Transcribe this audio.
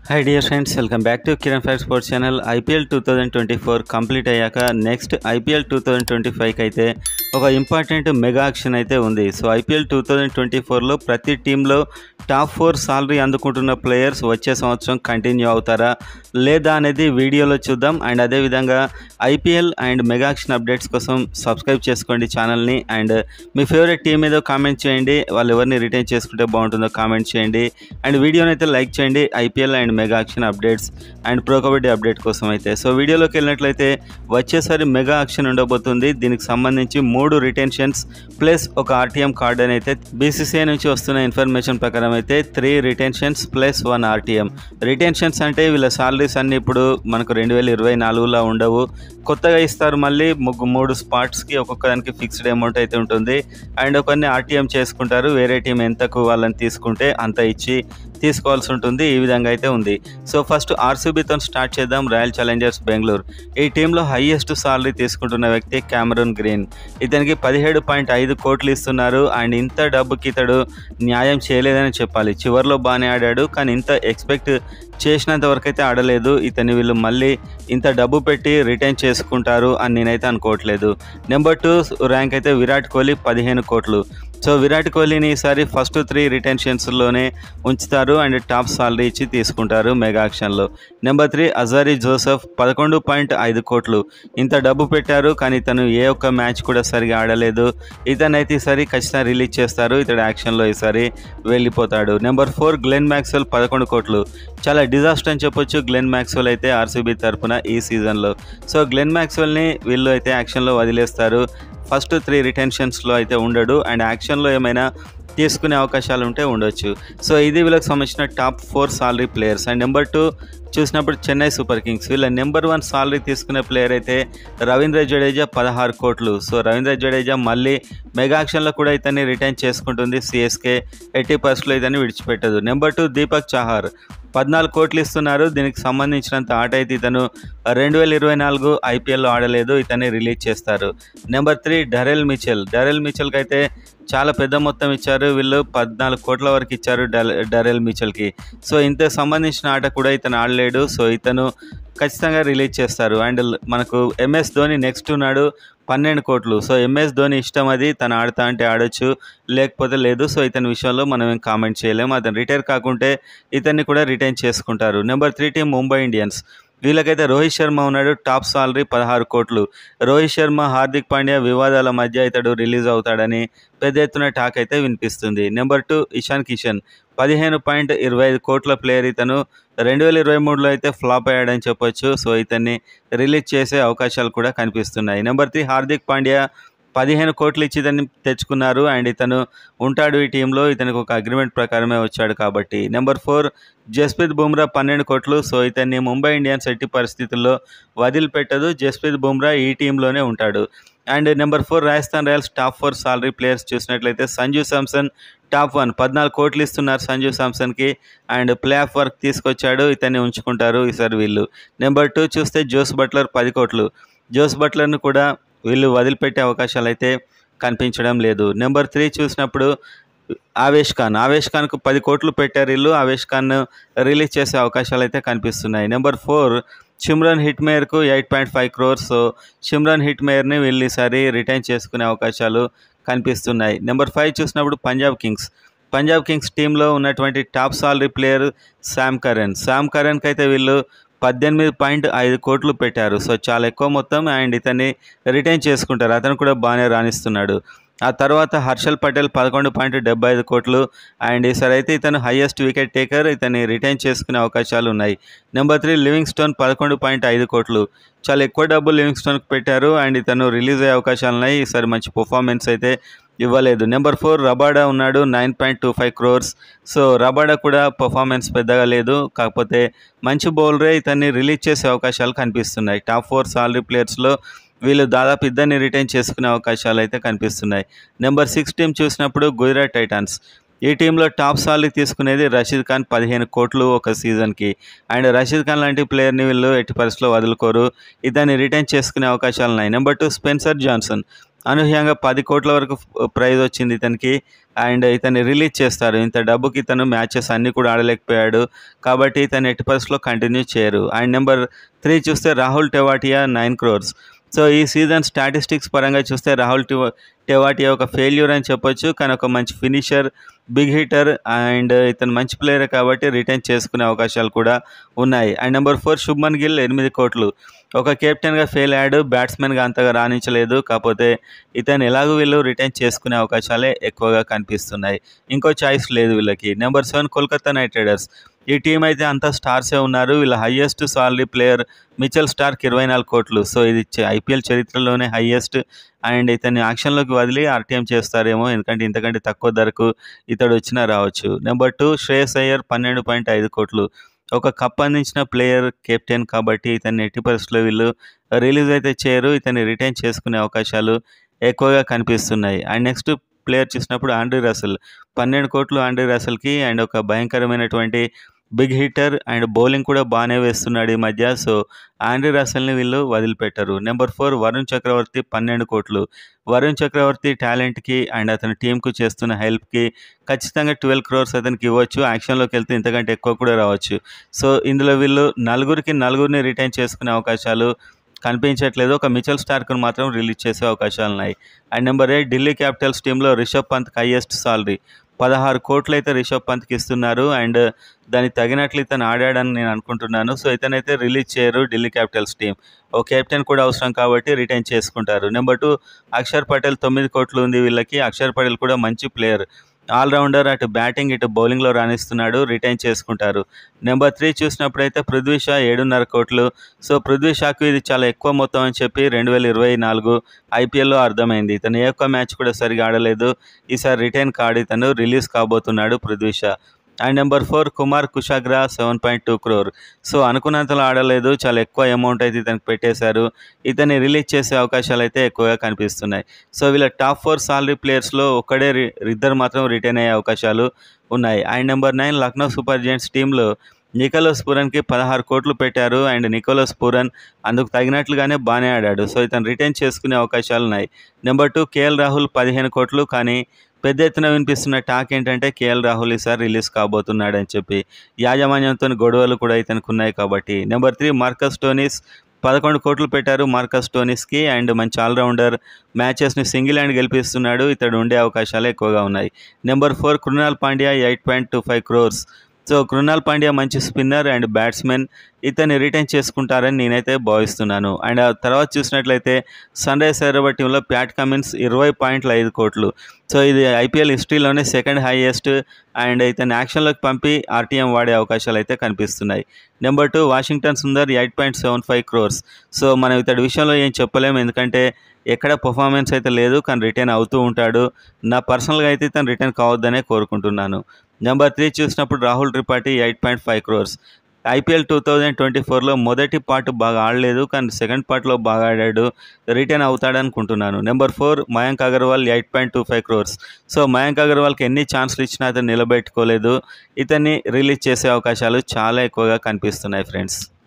high dear friends welcome back to Kiran five sports channel IPL two thousand twenty four complete అయ్యాక next IPL two thousand twenty ఫైవ్కి అయితే ఒక important mega action అయితే ఉంది so IPL two thousand twenty ఫోర్లో ప్రతి టీంలో top four salary అందుకుంటున్న ప్లేయర్స్ వచ్చే సంవత్సరం కంటిన్యూ అవుతారా లేదా అనేది వీడియోలో చూద్దాం అండ్ అదేవిధంగా IPL and mega action updates కోసం సబ్స్క్రైబ్ చేసుకోండి ఛానల్ని అండ్ మీ ఫేవరెట్ టీం ఏదో కామెంట్ చేయండి వాళ్ళు ఎవరిని రిటైన్ చేసుకుంటే బాగుంటుందో కామెంట్ చేయండి అండ్ వీడియోని అయితే లైక్ చేయండి IPL and mega action updates and pro kabaddi update కోసం అయితే సో వీడియోలోకి వెళ్ళినట్లయితే వచ్చేసారి మెగా యాక్షన్ ఉండబోతుంది దీనికి సంబంధించి మూడు రిటెన్షన్స్ ప్లస్ ఒక ఆర్టీఎం కార్డ్ అని అయితే బీసీసీఐ నుంచి వస్తున్న ఇన్ఫర్మేషన్ ప్రకారం అయితే three retentions plus one RTM retentions అంటే వీళ్ళ సాలరీస్ అన్ని ఇప్పుడు మనకు రెండు వేల ఇరవై నాలుగులో ఉండవు కొత్తగా ఇస్తారు మళ్ళీ ముగ్గు మూడు స్పాట్స్కి ఒక్కొక్క దానికి ఫిక్స్డ్ అమౌంట్ అయితే ఉంటుంది అండ్ కొన్ని ఆర్టీఎం చేసుకుంటారు వేరే టీం ఎంతకు వాళ్ళని తీసుకుంటే అంత ఇచ్చి తీసుకోవాల్సి ఉంటుంది ఈ విధంగా అయితే ఉంది సో ఫస్ట్ ఆర్సీబీతో స్టార్ట్ చేద్దాం రాయల్ ఛాలెంజర్స్ బెంగళూరు ఈ టీంలో హైయెస్ట్ సాలరీ తీసుకుంటున్న వ్యక్తి క్యామరూన్ గ్రీన్ ఇతనికి పదిహేడు పాయింట్ ఐదు కోట్లు ఇస్తున్నారు అండ్ ఇంత డబ్బుకి ఇతడు న్యాయం చేయలేదని చెప్పాలి చివరిలో బాగానే ఆడాడు కానీ ఇంత ఎక్స్పెక్ట్ చేసినంత వరకు అయితే ఆడలేదు ఇతని వీళ్ళు మళ్ళీ ఇంత డబ్బు పెట్టి రిటైన్ చేసుకుంటారు అని నేనైతే అనుకోవట్లేదు నెంబర్ టూ ర్యాంక్ అయితే విరాట్ కోహ్లీ పదిహేను కోట్లు సో విరాట్ కోహ్లీని ఈసారి ఫస్ట్ త్రీ రిటెన్షన్స్లోనే ఉంచుతారు అండ్ టాప్ సాలరీ ఇచ్చి తీసుకుంటారు మెగా యాక్షన్లో నెంబర్ త్రీ అజారీ జోసెఫ్ పదకొండు పాయింట్ ఐదు కోట్లు ఇంత డబ్బు పెట్టారు కానీ ఇతను ఏ ఒక్క మ్యాచ్ కూడా సరిగా ఆడలేదు ఇతనైతే ఈసారి ఖచ్చితంగా రిలీజ్ చేస్తారు ఇతడు యాక్షన్లో ఈసారి వెళ్ళిపోతాడు నెంబర్ ఫోర్ గ్లెన్ మ్యాక్స్వెల్ పదకొండు కోట్లు చాలా డిజాస్టర్ అని చెప్పొచ్చు గ్లెన్ మ్యాక్స్వెల్ అయితే ఆర్సీబీ తరపున ఈ సీజన్లో సో గ్లెన్ మ్యాక్స్వెల్ని వీళ్ళు అయితే యాక్షన్లో వదిలేస్తారు ఫస్ట్ త్రీ రిటెన్షన్స్లో అయితే ఉండడు అండ్ యాక్షన్లో ఏమైనా తీసుకునే అవకాశాలు ఉంటే ఉండొచ్చు సో ఇది వీళ్ళకి సంబంధించిన top four salary players and number two చూసినప్పుడు చెన్నై సూపర్ కింగ్స్ వీళ్ళ నెంబర్ వన్ సాలరీ తీసుకునే ప్లేయర్ అయితే రవీంద్ర జడేజా పదహారు కోట్లు సో రవీంద్ర జడేజా మళ్ళీ మెగా యాక్షన్లో కూడా ఇతన్ని రిటైన్ చేసుకుంటుంది సిఎస్కే ఎయిటీ పర్సెంట్లో ఇతన్ని విడిచిపెట్టదు నెంబర్ టూ దీపక్ చాహార్ పద్నాలుగు కోట్లు ఇస్తున్నారు దీనికి సంబంధించినంత ఆట అయితే ఇతను రెండు వేల ఇరవై నాలుగు ఐపీఎల్లో ఆడలేదు ఇతన్ని రిలీజ్ చేస్తారు number three Daryl Mitchell Daryl మిచెల్కి అయితే చాలా పెద్ద మొత్తం ఇచ్చారు వీళ్ళు పద్నాలుగు కోట్ల వరకు ఇచ్చారు డరెల్ మిచెల్కి సో ఇంత సంబంధించిన ఆట కూడా ఇతను ఆడలేడు సో ఇతను ఖచ్చితంగా రిలీజ్ చేస్తారు అండ్ మనకు ఎంఎస్ ధోని నెక్స్ట్ ఉన్నాడు పన్నెండు కోట్లు సో ఎంఎస్ ధోని ఇష్టం అది తను ఆడుతా అంటే ఆడొచ్చు లేకపోతే లేదు సో ఇతని విషయంలో మనం ఏం కామెంట్ చేయలేము అతను రిటైర్ కాకుంటే ఇతన్ని కూడా రిటైన్ చేసుకుంటారు number three team Mumbai Indians వీళ్ళకైతే రోహిత్ శర్మ ఉన్నాడు టాప్ సాలరీ పదహారు కోట్లు రోహిత్ శర్మ హార్దిక్ పాండ్యా వివాదాల మధ్య ఇతడు రిలీజ్ అవుతాడని పెద్ద ఎత్తున టాక్ అయితే వినిపిస్తుంది నెంబర్ టూ ఇషాన్ కిషన్ పదిహేను పాయింట్ ఇరవై ఐదు కోట్ల ప్లేయర్ ఇతను రెండు వేల ఇరవై మూడులో అయితే ఫ్లాప్ అయ్యాడని చెప్పొచ్చు సో ఇతన్ని రిలీజ్ చేసే అవకాశాలు కూడా కనిపిస్తున్నాయి నెంబర్ త్రీ హార్దిక్ పాండ్యా పదిహేను కోట్లు ఇచ్చి ఇతన్ని తెచ్చుకున్నారు అండ్ ఇతను ఉంటాడు ఈ టీంలో ఇతనికి ఒక అగ్రిమెంట్ ప్రకారమే వచ్చాడు కాబట్టి నెంబర్ ఫోర్ జస్ప్రీత్ బుమ్రా పన్నెండు కోట్లు సో ఇతన్ని ముంబై ఇండియన్స్ ఎట్టి పరిస్థితుల్లో వదిలిపెట్టదు జస్ప్రీత్ బుమ్రా ఈ టీంలోనే ఉంటాడు and number four Rajasthan Royals top four salary players చూసినట్లయితే సంజు శాంసన్ టాప్ వన్ పద్నాలుగు కోట్లు ఇస్తున్నారు సంజు శాంసన్కి అండ్ ప్లే ఆఫ్ వర్క్ తీసుకొచ్చాడు ఇతన్ని ఉంచుకుంటారు ఈసారి వీళ్ళు నెంబర్ టూ చూస్తే జోస్ బట్లర్ పది కోట్లు జోస్ బట్లర్ను కూడా వీళ్ళు వదిలిపెట్టే అవకాశాలు అయితే కనిపించడం లేదు నెంబర్ త్రీ చూసినప్పుడు ఆవేష్ ఖాన్ ఆవేష్ ఖాన్కు పది కోట్లు పెట్టారు వీళ్ళు ఆవేష్ ఖాన్ రిలీజ్ చేసే అవకాశాలు అయితే కనిపిస్తున్నాయి నెంబర్ ఫోర్ సిమ్రాన్ హిట్ మేయర్కు eight point five crores so Shimron హిట్ మేయర్ని వీళ్ళు ఈసారి రిటైన్ చేసుకునే అవకాశాలు కనిపిస్తున్నాయి నెంబర్ ఫైవ్ చూసినప్పుడు పంజాబ్ కింగ్స్ పంజాబ్ కింగ్స్ టీంలో ఉన్నటువంటి top salary player Sam Curran Sam కరెన్కి అయితే వీళ్ళు పద్దెనిమిది పాయింట్ ఐదు కోట్లు పెట్టారు సో చాలా ఎక్కువ మొత్తం అండ్ ఇతన్ని రిటైన్ చేసుకుంటారు అతను కూడా బాగానే రాణిస్తున్నాడు ఆ తర్వాత హర్షల్ పటేల్ పదకొండు పాయింట్ డెబ్బై ఐదు కోట్లు అండ్ ఈసారి అయితే ఇతను హైయెస్ట్ వికెట్ టేకర్ ఇతన్ని రిటైన్ చేసుకునే అవకాశాలు ఉన్నాయి నెంబర్ త్రీ లివింగ్ స్టోన్ పదకొండు పాయింట్ ఐదు కోట్లు చాలా ఎక్కువ డబ్బులు లివింగ్ స్టోన్కి పెట్టారు అండ్ ఇతను రిలీజ్ అయ్యే అవకాశాలు ఉన్నాయి ఈసారి మంచి పర్ఫార్మెన్స్ అయితే ఇవ్వలేదు నెంబర్ ఫోర్ రబాడా ఉన్నాడు nine point two five crores so Rabada కూడా పర్ఫార్మెన్స్ పెద్దగా లేదు కాకపోతే మంచి బౌలరే ఇతన్ని రిలీజ్ చేసే అవకాశాలు కనిపిస్తున్నాయి టాప్ ఫోర్ సాలరీ ప్లేయర్స్లో వీళ్ళు దాదాపు ఇద్దరిని రిటైన్ చేసుకునే అవకాశాలు అయితే కనిపిస్తున్నాయి నెంబర్ సిక్స్ టీం చూసినప్పుడు గుజరాత్ టైటాన్స్ ఈ టీంలో టాప్ సాలరీ తీసుకునేది రషీద్ ఖాన్ పదిహేను కోట్లు ఒక సీజన్కి అండ్ రషీద్ ఖాన్ లాంటి ప్లేయర్ని వీళ్ళు ఎట్టి పరిస్థితిలో వదులుకోరు ఇతన్ని రిటైన్ చేసుకునే అవకాశాలు ఉన్నాయి నెంబర్ టూ స్పెన్సర్ జాన్సన్ అనూహ్యంగా పది కోట్ల వరకు ప్రైజ్ వచ్చింది ఇతనికి అండ్ ఇతన్ని రిలీజ్ చేస్తారు ఇంత డబ్బుకి ఇతను మ్యాచెస్ అన్నీ కూడా ఆడలేకపోయాడు కాబట్టి ఇతను ఎట్టి పరిస్థితుల్లో కంటిన్యూ చేయరు అండ్ నెంబర్ త్రీ చూస్తే రాహుల్ టెవాటియా నైన్ క్రోర్స్ సో ఈ సీజన్ స్టాటిస్టిక్స్ పరంగా చూస్తే రాహుల్ టివ టెవాటియా ఒక ఫెయిల్యూర్ అని చెప్పొచ్చు కానీ ఒక మంచి ఫినిషర్ బిగ్ హిటర్ అండ్ ఇతను మంచి ప్లేయర్ కాబట్టి రిటైన్ చేసుకునే అవకాశాలు కూడా ఉన్నాయి and number four Shubman Gill ఎనిమిది కోట్లు ఒక కెప్టెన్గా ఫెయిల్ అయ్యాడు బ్యాట్స్మెన్గా అంతగా రాణించలేదు కాకపోతే ఇతను ఎలాగో వీళ్ళు రిటైన్ చేసుకునే అవకాశాలే ఎక్కువగా కనిపిస్తున్నాయి ఇంకో చాయిస్ లేదు వీళ్ళకి number seven Kolkata Knight Riders ఈ టీం అయితే అంతా స్టార్సే ఉన్నారు వీళ్ళ highest salary player Mitchell Starc ఇరవై నాలుగు కోట్లు సో ఇది ఐపీఎల్ చరిత్రలోనే హయ్యెస్ట్ అండ్ ఇతన్ని యాక్షన్లోకి వదిలి ఆర్టీఎం చేస్తారేమో ఎందుకంటే ఇంతకంటే తక్కువ ధరకు ఇతడు వచ్చినా రావచ్చు నెంబర్ టూ శ్రేయస్ అయ్యర్ పన్నెండు పాయింట్ ఐదు కోట్లు ఒక కప్ అందించిన ప్లేయర్ కెప్టెన్ కాబట్టి ఇతన్ని ఎట్టి పరిస్థితుల్లో వీళ్ళు రిలీజ్ అయితే చేయరు ఇతన్ని రిటైన్ చేసుకునే అవకాశాలు ఎక్కువగా కనిపిస్తున్నాయి అండ్ నెక్స్ట్ ప్లేయర్ చూసినప్పుడు ఆండ్రీ రసల్ పన్నెండు కోట్లు ఆండ్రీ రసల్కి అండ్ ఒక భయంకరమైనటువంటి బిగ్ హిట్టర్ అండ్ బౌలింగ్ కూడా బాగానే వేస్తున్నాడు ఈ మధ్య సో ఆండ్రీ రసల్ని వీళ్ళు వదిలిపెట్టరు నెంబర్ ఫోర్ వరుణ్ చక్రవర్తి పన్నెండు కోట్లు వరుణ్ చక్రవర్తి టాలెంట్కి అండ్ అతని టీంకు చేస్తున్న హెల్ప్కి ఖచ్చితంగా ట్వెల్వ్ క్రోర్స్ అతనికి ఇవ్వచ్చు యాక్షన్లోకి వెళ్తే ఇంతకంటే ఎక్కువ కూడా రావచ్చు సో ఇందులో వీళ్ళు నలుగురికి నలుగురిని రిటైన్ చేసుకునే అవకాశాలు కనిపించట్లేదు ఒక మిచల్ స్టార్క్ను మాత్రం రిలీజ్ చేసే అవకాశాలు ఉన్నాయి and number eight Delhi Capitals టీంలో రిషబ్ పంత్కి హైయెస్ట్ సాలరీ పదహారు కోట్లు అయితే రిషబ్ పంత్కి ఇస్తున్నారు అండ్ దానికి తగినట్లు ఇతను ఆడాడని నేను అనుకుంటున్నాను సో ఇతనైతే రిలీజ్ చేయరు ఢిల్లీ క్యాపిటల్స్ టీం ఓ కెప్టెన్ కూడా అవసరం కాబట్టి రిటైన్ చేసుకుంటారు నెంబర్ టూ అక్షర్ పటేల్ తొమ్మిది కోట్లు ఉంది వీళ్ళకి అక్షర్ పటేల్ కూడా మంచి ప్లేయర్ ఆల్రౌండర్ అటు బ్యాటింగ్ ఇటు బౌలింగ్లో రాణిస్తున్నాడు రిటైన్ చేసుకుంటారు నెంబర్ త్రీ చూసినప్పుడైతే పృథ్వీ షా ఏడున్నర కోట్లు సో పృథ్వీ షాకు ఇది చాలా ఎక్కువ మొత్తం అని చెప్పి రెండు వేల ఇరవై నాలుగు ఐపీఎల్లో అర్థమైంది ఇతను ఏ ఒక్క మ్యాచ్ కూడా సరిగా ఆడలేదు ఈసారి రిటైన్ కార్డు ఇతను రిలీజ్ కాబోతున్నాడు Prithvi Shaw and number four Kumar Kushagra seven point two crore so అనుకున్నంతలో ఆడలేదు చాలా ఎక్కువ అమౌంట్ అయితే ఇతనికి పెట్టేశారు ఇతన్ని రిలీజ్ చేసే అవకాశాలు అయితే ఎక్కువగా కనిపిస్తున్నాయి సో వీళ్ళ టాప్ ఫోర్ సాలరీ ప్లేయర్స్లో ఒక్కడే రి- ఇద్దరు మాత్రం రిటైన్ అయ్యే అవకాశాలు ఉన్నాయి and number nine Lucknow Super Giants టీంలో నికోలస్ పూరన్కి పదహారు కోట్లు పెట్టారు అండ్ నికోలస్ పూరన్ అందుకు తగినట్లుగానే బాగానే ఆడాడు సో ఇతను రిటైన్ చేసుకునే అవకాశాలు ఉన్నాయి నెంబర్ టూ కేఎల్ రాహుల్ పదిహేను కోట్లు కానీ పెద్ద ఎత్తున వినిపిస్తున్న టాక్ ఏంటంటే కేఎల్ రాహుల్ ఈసారి రిలీజ్ కాబోతున్నాడు అని చెప్పి యాజమాన్యంతో గొడవలు కూడా ఇతనికి ఉన్నాయి కాబట్టి నెంబర్ త్రీ మార్కస్ టోనిస్ పదకొండు కోట్లు పెట్టారు మార్కస్ టోనిస్కి అండ్ మంచి ఆల్రౌండర్ మ్యాచెస్ని సింగిల్ హ్యాండ్ గెలిపిస్తున్నాడు ఇతడు ఉండే అవకాశాలు ఎక్కువగా ఉన్నాయి number four Krunal Pandya eight point two five crores so Krunal Pandya మంచి స్పిన్నర్ అండ్ బ్యాట్స్మెన్ ఇతన్ని రిటైన్ చేసుకుంటారని నేనైతే భావిస్తున్నాను అండ్ ఆ తర్వాత చూసినట్లయితే సన్ రైజ్ హైదరాబాద్ టీంలో ప్యాట్ కమిన్స్ ఇరవై పాయింట్ల ఐదు కోట్లు సో ఇది ఐపీఎల్ హిస్టరీలోనే సెకండ్ హైయెస్ట్ అండ్ ఇతన్ని యాక్షన్లోకి పంపి ఆర్టీఎం వాడే అవకాశాలు అయితే కనిపిస్తున్నాయి number two Washington Sundar eight point seven five crores so మనం ఇతడి విషయంలో ఏం చెప్పలేము ఎందుకంటే ఎక్కడ పర్ఫార్మెన్స్ అయితే లేదు కానీ రిటైన్ అవుతూ ఉంటాడు నా పర్సనల్గా అయితే ఇతను రిటైన్ కావద్దనే కోరుకుంటున్నాను నెంబర్ త్రీ చూసినప్పుడు Rahul Tripathi eight point five crores IPL two thousand twenty ఫోర్లో మొదటి పార్ట్ బాగా ఆడలేదు కానీ సెకండ్ పార్ట్లో బాగా ఆడాడు రిటైన్ అవుతాడనుకుంటున్నాను number four Mayank Agarwal eight point two five crores so Mayank అగర్వాల్కి ఎన్ని ఛాన్స్లు ఇచ్చినా అతను నిలబెట్టుకోలేదు ఇతన్ని రిలీజ్ చేసే అవకాశాలు చాలా ఎక్కువగా కనిపిస్తున్నాయి ఫ్రెండ్స్